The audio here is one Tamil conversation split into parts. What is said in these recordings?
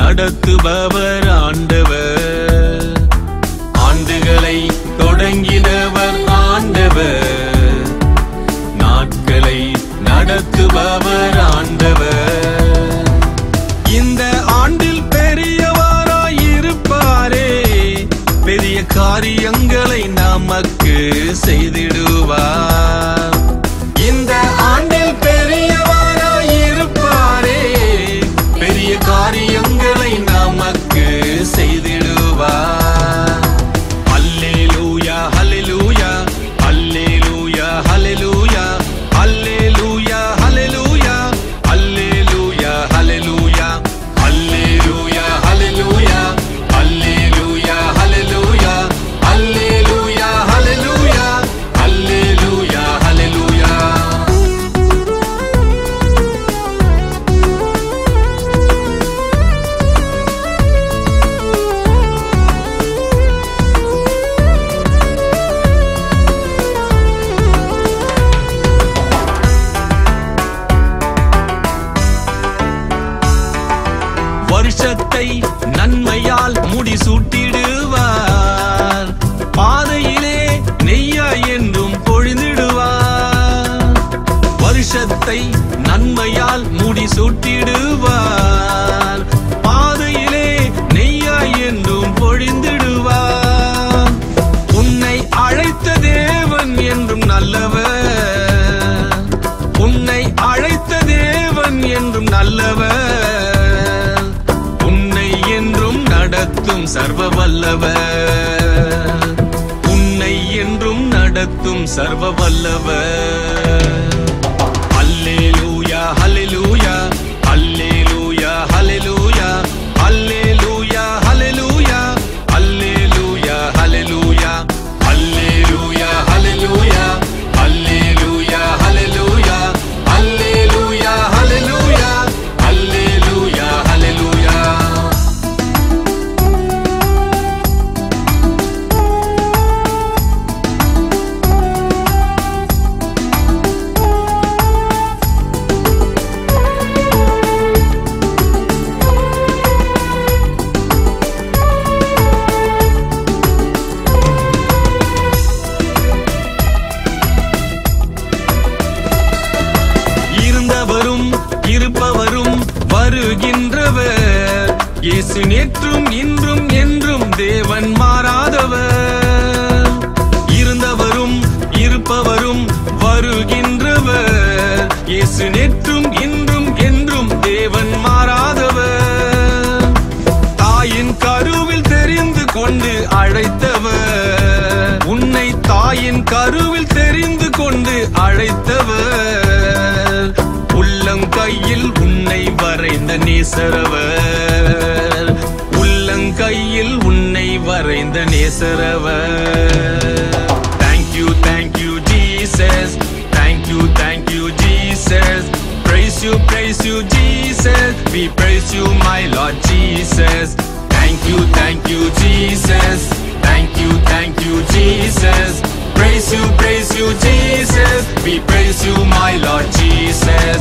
நடத்துபவர் ஆண்டவர் ஆண்டுகளை தொடங்கினவர் ஆண்டவர் நாட்களை நடத்துபவர் ஆண்டவர் இந்த ஆண்டில் பெரியவராய் இருப்பாரே பெரிய காரியங்களை நமக்கு செய்திடுவார் இந்த ஆண்டில் பெரியவராய் இருப்பாரே பெரிய காரியங்களை நமக்கு செய்திடுவார் அல்லேலூயா ஹalleluya அல்லேலூயா ஹalleluya அல்லேலூயா ஹalleluya அல்லேலூயா ஹalleluya அல்லேலூயா ஹalleluya அல்லேலூயா ஹalleluya அல்லேலூயா ஹalleluya அல்லேலூயா ஹalleluya வருஷத்தை நன்மையால் முடிசூட்டிடுவார் பாதையிலே நெய்யா என்றும் பொழிந்திடுவார் வருஷத்தை நன்மையால் முடிசூட்டிடுவார் பாதையிலே நெய்யா என்றும் பொழிந்திடுவார் உன்னை அழைத்த தேவன் என்றும் நல்லவர் உன்னை அழைத்த தேவன் என்றும் நல்லவர் உன்னை என்றும் நடத்தும் சர்வ வல்லவர் உன்னை என்றும் நடத்தும் சர்வ வல்லவர் அல்லேலூயா ஹalleluya அல்லேலூயா ஹalleluya அல்லேலூயா ஹalleluya அல்லேலூயா ஹalleluya அல்லேலூயா ஹalleluya அல்லேலூயா ஹalleluya அல்லேலூயா ஹalleluya அல்லேலூயா ஹalleluya இருந்தவரும் இருப்பவரும் வருகின்றவர் இயேசு நேற்றும் இன்றும் என்றும் தேவன் மாறாதவர் இருந்தவரும் இருப்பவரும் வருகின்றவர் இயேசு நேற்றும் இன்றும் என்றும் தேவன் மாறாதவர் தாயின் கருவில் தெரிந்து கொண்டு அழைத்தவர் உன்னை தாயின் கருவில் தெரிந்து கொண்டு அழைத்தவர் உள்ளங்கையில் உன்னை வரைந்த நேசரவர் உள்ளங்கையில் உன்னை வரைந்த நேசரவர் Thank you, thank you, Jesus. Thank you, thank you, Jesus. Praise you, praise you, Jesus. We praise you, my Lord Jesus. Thank you, thank you, Jesus. Thank you, thank you, Jesus. Praise you, praise you, Jesus. We praise you, my Lord Jesus.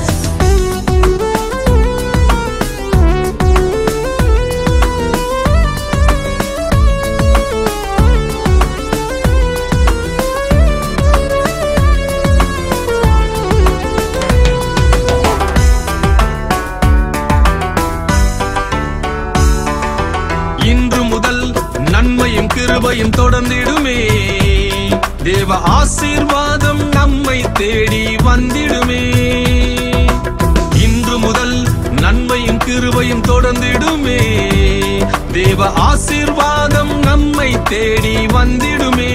இன்று முதல் நன்மையும் கிருபையும் தொடர்ந்திடுமே தேவ ஆசீர்வாதம் நம்மை தேடி வந்திடுமே இன்று முதல் நன்மையும் கிருபையும் தொடர்ந்திடுமே தேவ ஆசீர்வாதம் நம்மை தேடி வந்திடுமே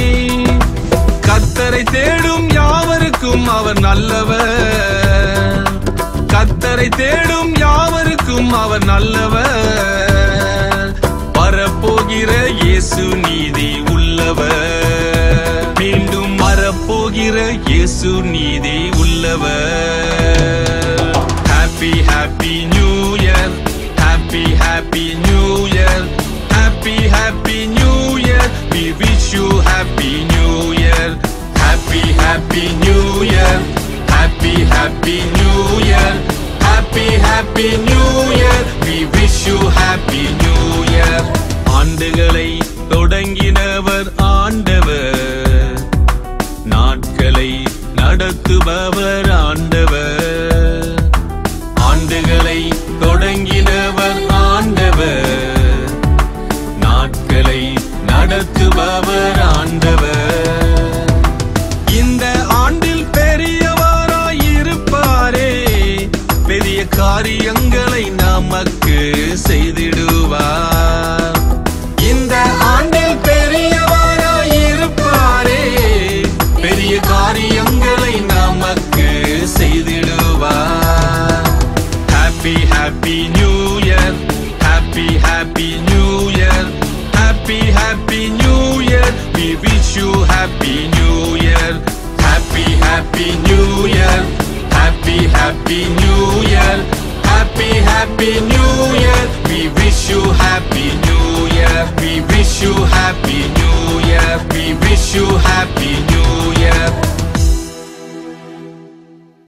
கத்தரை தேடும் யாவருக்கும் அவர் நல்லவர் கத்தரை தேடும் யாவருக்கும் அவர் நல்லவர் வரப்போகிற இயேசு நீதி உள்ளவர் மீண்டும் வரப்போகிற இயேசு நீதி உள்ளவர் happy happy new year happy happy new year happy happy new year we wish you happy new year happy happy new year happy happy new year happy happy happy new year we wish you happy new year ஆண்டுகளை தொடங்கினவர் ஆண்டவர் நாட்களை நடத்துபவர் ஆண்டவர் ஆண்டுகளை தொடங்கினவர் ஆண்டவர் நாட்களை நடத்துபவர் ஆண்டவர் இந்த ஆண்டில் பெரியவராய் இருப்பாரே பெரிய காரியங்களை நமக்கு செய்திடுவார் இந்த ஆண்டில் பெரியவராய் இருப்பாரே பெரிய காரியங்களை நமக்கு செய்திடுவார் happy happy new year happy happy new year happy happy new year we wish you happy new year happy happy new year happy happy new year happy happy new year we wish you happy new year we wish you happy new year we wish you happy new year